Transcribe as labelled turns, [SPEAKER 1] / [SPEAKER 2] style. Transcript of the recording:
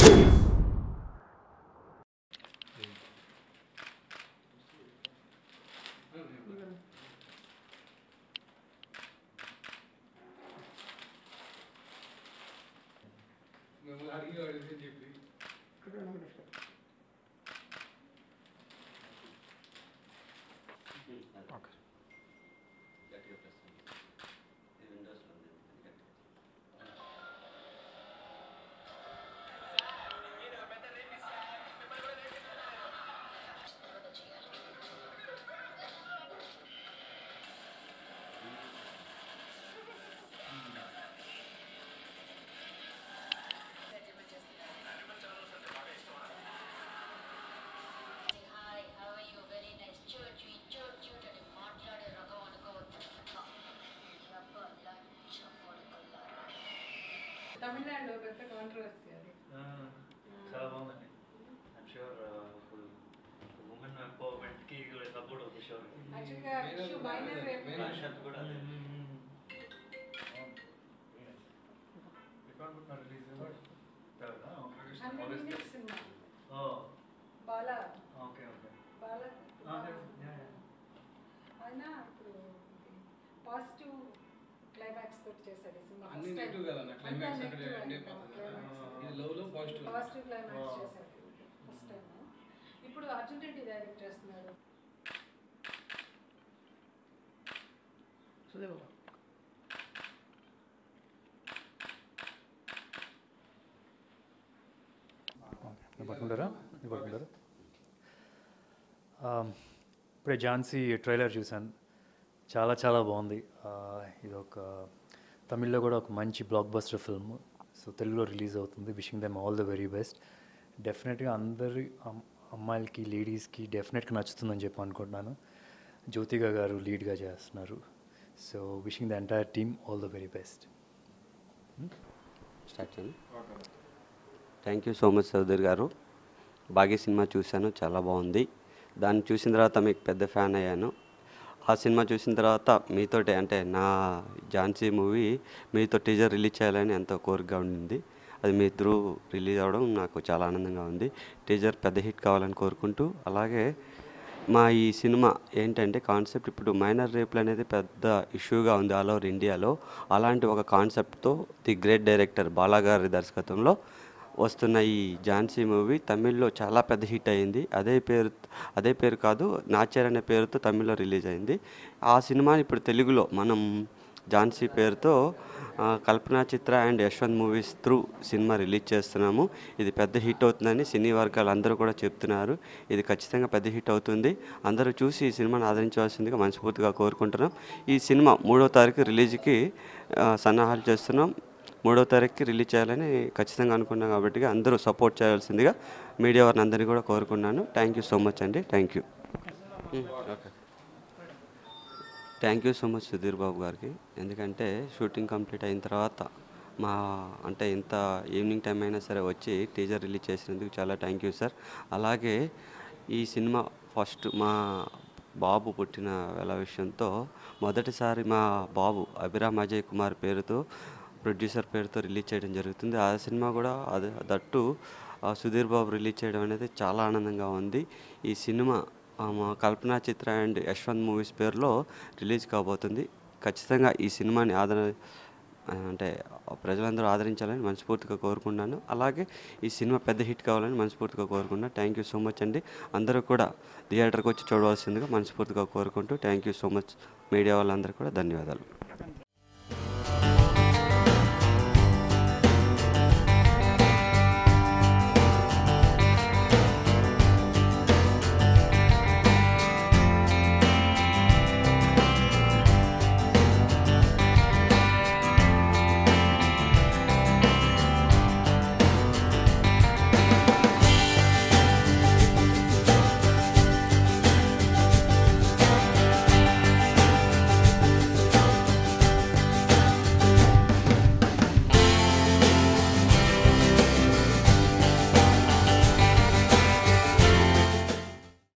[SPEAKER 1] మిమ్మల్ని అడిగి అడిగి చెప్పి
[SPEAKER 2] hi how are you very nice చూట్ చూట్ చూట్ అని మాట్లాడే రకం అనుకోవద్దు రబ్బ లంచ కొడుకుల్లారా
[SPEAKER 3] తమిళనాడులో పెద్ద కాంట్రవర్సీ అది
[SPEAKER 4] చాలా బాగుందండి ఐమ్ షూర్ ఇప్పుడు ఉమెన్ ఎంపవర్మెంట్కి సపోర్ట్ అవుతుంది షూర్
[SPEAKER 3] యాక్చువల్గా ఇష్యూ మైనర్ రేప్
[SPEAKER 4] కాన్సెప్ట్ కూడా అదే
[SPEAKER 3] హండ్రెడ్ మినిట్స్ సినిమా
[SPEAKER 4] ఓ
[SPEAKER 3] బాలా
[SPEAKER 4] ఓకే ఓకే
[SPEAKER 3] బాలా ఆయన ఇప్పుడు పాజిటివ్ క్లైమాక్స్ తోటి చేశాడు ఈ సినిమా
[SPEAKER 1] అన్ని నెగిటివ్ కదా నా క్లైమాక్స్ అక్కడ ఎండ్ అయిపోతుంది ఇది లవ్ లో పాజిటివ్
[SPEAKER 3] పాజిటివ్ క్లైమాక్స్ చేశాడు ఫస్ట్ టైం ఇప్పుడు అర్జున్ రెడ్డి డైరెక్ట్ చేస్తున్నాడు
[SPEAKER 5] పట్టుకుంటారా మీరు పట్టుకుంటారా ఇప్పుడే ఝాన్సీ ట్రైలర్ చూశాను చాలా చాలా బాగుంది ఆ, ఇది ఒక తమిళ్లో కూడా ఒక మంచి బ్లాక్ బస్టర్ ఫిల్మ్ సో తెలుగులో రిలీజ్ అవుతుంది wishing them all the very best డెఫినెట్గా అందరి అమ్- అమ్మాయిలకి లేడీస్కి డెఫినెట్గా నచ్చుతుందని చెప్పి అనుకుంటున్నాను జ్యోతిగా గారు లీడ్గా చేస్తున్నారు so wishing the entire team all the very best
[SPEAKER 6] start చేయండి thank you so much Chowdary garu Bhagya cinema చూశాను చాలా బాగుంది దాన్ని చూసిన తర్వాత మీకు పెద్ద ఫ్యాన్ అయ్యాను ఆ సినిమా చూసిన తర్వాత మీతోటి అంటే నా ఝాన్సీ మూవీ మీతో టీజర్ రిలీజ్ చేయాలని ఎంతో కోరికగా ఉండింది అది మీ త్రూ రిలీజ్ అవ్వడం నాకు చాలా ఆనందంగా ఉంది టీజర్ పెద్ద హిట్ కావాలని కోరుకుంటూ అలాగే మా ఈ సినిమా ఏంటంటే కాన్సెప్ట్ ఇప్పుడు మైనర్ రేపులు అనేది పెద్ద ఇష్యూగా ఉంది ఆల్ ఓవర్ ఇండియాలో అలాంటి ఒక కాన్సెప్ట్తో ది గ్రేట్ డైరెక్టర్ బాలాగారి దర్శకత్వంలో వస్తున్న ఈ ఝాన్సీ మూవీ తమిళ్లో చాలా పెద్ద హిట్ అయింది అదే పేరు అదే పేరు కాదు నాచర్ అనే పేరుతో తమిళ్లో రిలీజ్ అయింది ఆ సినిమాని ఇప్పుడు తెలుగులో మనం ఝాన్సీ పేరుతో ఆ, Kalpana Chitra and Yashwant movies through cinema release చేస్తున్నాము ఇది పెద్ద హిట్ అవుతుందని సినీ వర్గాలు అందరూ కూడా చెప్తున్నారు ఇది ఖచ్చితంగా పెద్ద హిట్ అవుతుంది అందరూ చూసి ఈ సినిమాని ఆదరించవలసిందిగా మనస్ఫూర్తిగా కోరుకుంటున్నాం ఈ సినిమా మూడో తారీఖు రిలీజ్కి ఆ, సన్నాహాలు చేస్తున్నాం మూడో తారీఖుకి రిలీజ్ చేయాలని ఖచ్చితంగా అనుకున్నాం కాబట్టి అందరూ సపోర్ట్ చేయాల్సిందిగా మీడియా వారిని అందరినీ కూడా కోరుకున్నాను థ్యాంక్ యూ సో మచ్ అండి thank you okay thank you so much Sudheer Babu గారికి ఎందుకంటే షూటింగ్ కంప్లీట్ అయిన తర్వాత మా అంటే ఇంత ఈవినింగ్ టైం అయినా సరే వచ్చి టీజర్ రిలీజ్ చేసినందుకు చాలా థ్యాంక్ యూ సార్ అలాగే ఈ సినిమా ఫస్ట్ మా బాబు పుట్టిన వేళ విషయంతో మొదటిసారి మా బాబు అభిరామ్ అజయ్ కుమార్ పేరుతో ప్రొడ్యూసర్ పేరుతో రిలీజ్ చేయడం జరుగుతుంది ఆ సినిమా కూడా అది దట్టు ఆ సుధీర్ బాబు రిలీజ్ చేయడం అనేది చాలా ఆనందంగా ఉంది ఈ సినిమా ఆ, మా కల్పనా చిత్ర అండ్ యశ్వంత్ మూవీస్ పేరులో రిలీజ్ కాబోతుంది ఖచ్చితంగా ఈ సినిమాని ఆదర ఆ, అంటే ప్రజలందరూ ఆదరించాలని మనస్ఫూర్తిగా కోరుకున్నాను అలాగే ఈ సినిమా పెద్ద హిట్ కావాలని మనస్ఫూర్తిగా కోరుకున్నాను థ్యాంక్ యూ సో మచ్ అండి అందరూ కూడా థియేటర్కి వచ్చి చూడవలసిందిగా మనస్ఫూర్తిగా కోరుకుంటూ thank you so much media వాళ్ళందరూ కూడా ధన్యవాదాలు